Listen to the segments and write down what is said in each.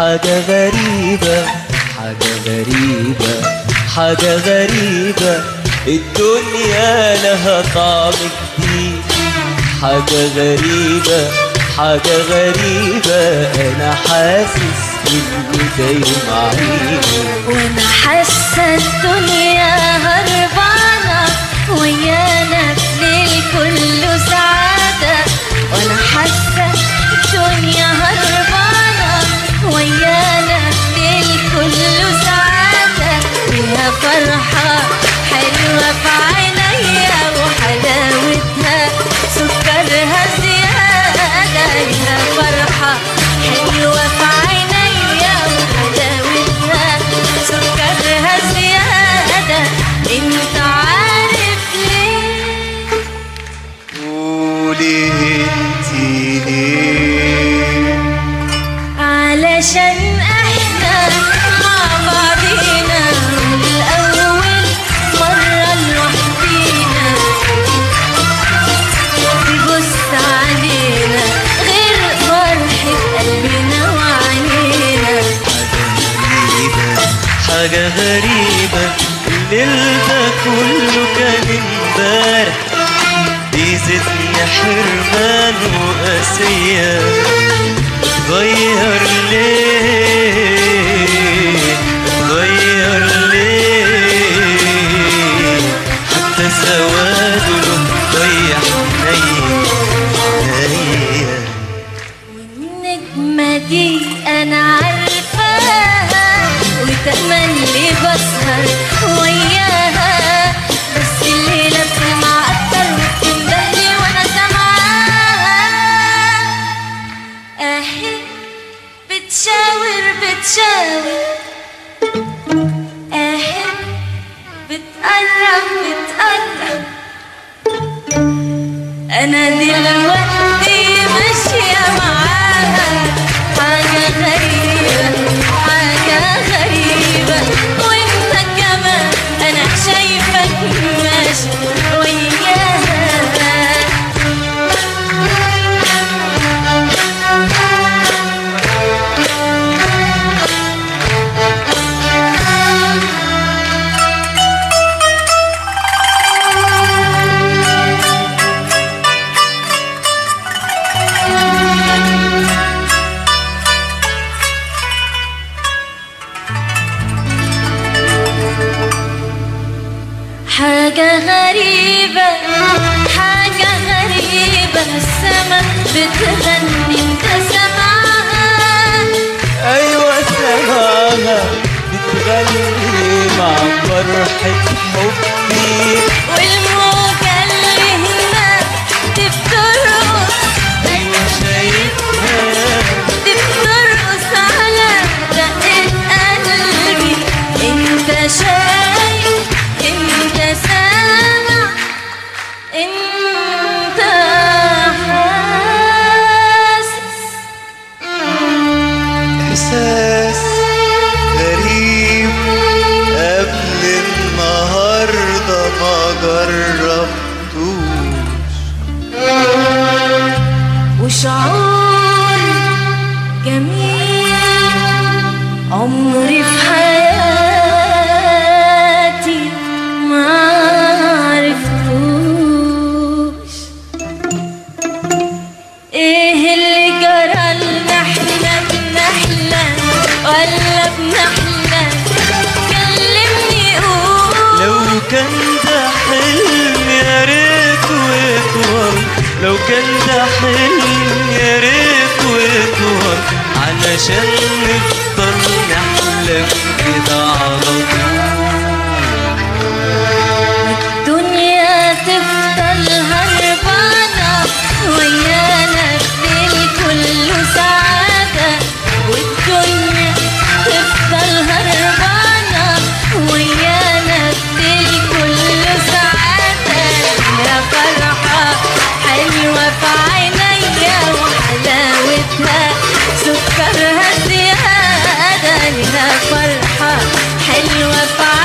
حاجة غريبة حاجة غريبة حاجة غريبة الدنيا لها طعم جديد حاجة غريبة حاجة غريبة أنا حاسس إني دايم عيني وانا حاسه الدنيا هربانه ويانا في ليل كله سعاده وانا حاسه الدنيا هربانه ويانا في ليل كله سعاده فيها فرحه حلوه في عينيا وحلاوتها سكرها زياده فيها فرحه حلوه في عينيا وحلاوتها سكرها زيادة انت عارف ليه قولي انتي ليه علشان احنا مع بعضينا من الاول مرة لوحدينا تبص علينا غير فرحة قلبنا وعينينا حاجة غريبة الليل ده كله كان امبارح بيزيدني حرمان وقاسية غير ليه غير ليه حتى سواده له ضيع عينيا النجمة دي أنا عارفاها وتملي بسهر وياها بس الليلة بتلمع أكتر وبتندهلي وأنا سامعاها أهي بتشاور بتشاور أهي بتقرب بتقرب انا دلوقتي ماشيه معاها حاجه غريبه حاجه غريبه وانت كمان انا شايفك ماشي وياها حاجة غريبة حاجة غريبة السما بتغني انت سمعها ايوه سمعها بتغني مع فرحة حبي والموجة اللي هناك بترقص ايوه شايفها دي بترقص على دقة قلبي انت شايف انت سامع انت حاسس احساس غريب قبل النهارده ما جربتوش وشعور جميل عمري في حياتي ما عرفتوش ايه اللي جرى لنا احنا بنحلم ولا بنحلم كلمني قول لو كان ده حلم يا ريت ويطول لو كان ده حلم يا ريت ويطول علشان نفضل نحلم كده على طول الدنيا تفضل هربانة ويانا في ليل كله سعادة والدنيا تفضل هربانة ويانا في ليل كله سعادة يا فرحة حلوة في عينيا وحلاوتها سكرها زيادة لها فرحة حلوة في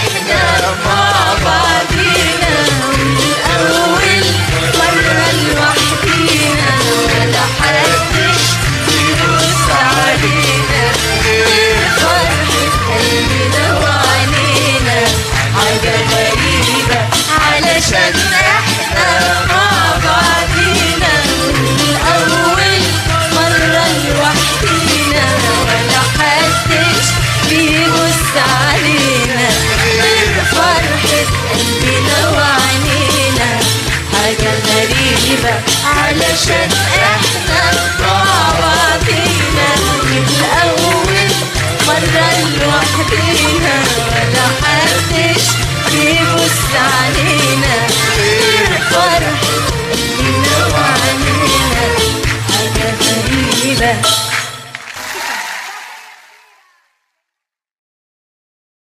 احنا مع بعضينا والأول مرة لوحدينا ولا حدش يبص علينا غير فرحة قلبنا وعينينا حاجة غريبة علشان احنا مع بعضينا والأول مرة لوحدينا ولا حدش بيبص علينا غير فرحة قلبنا وعينينا حاجة غريبة علشان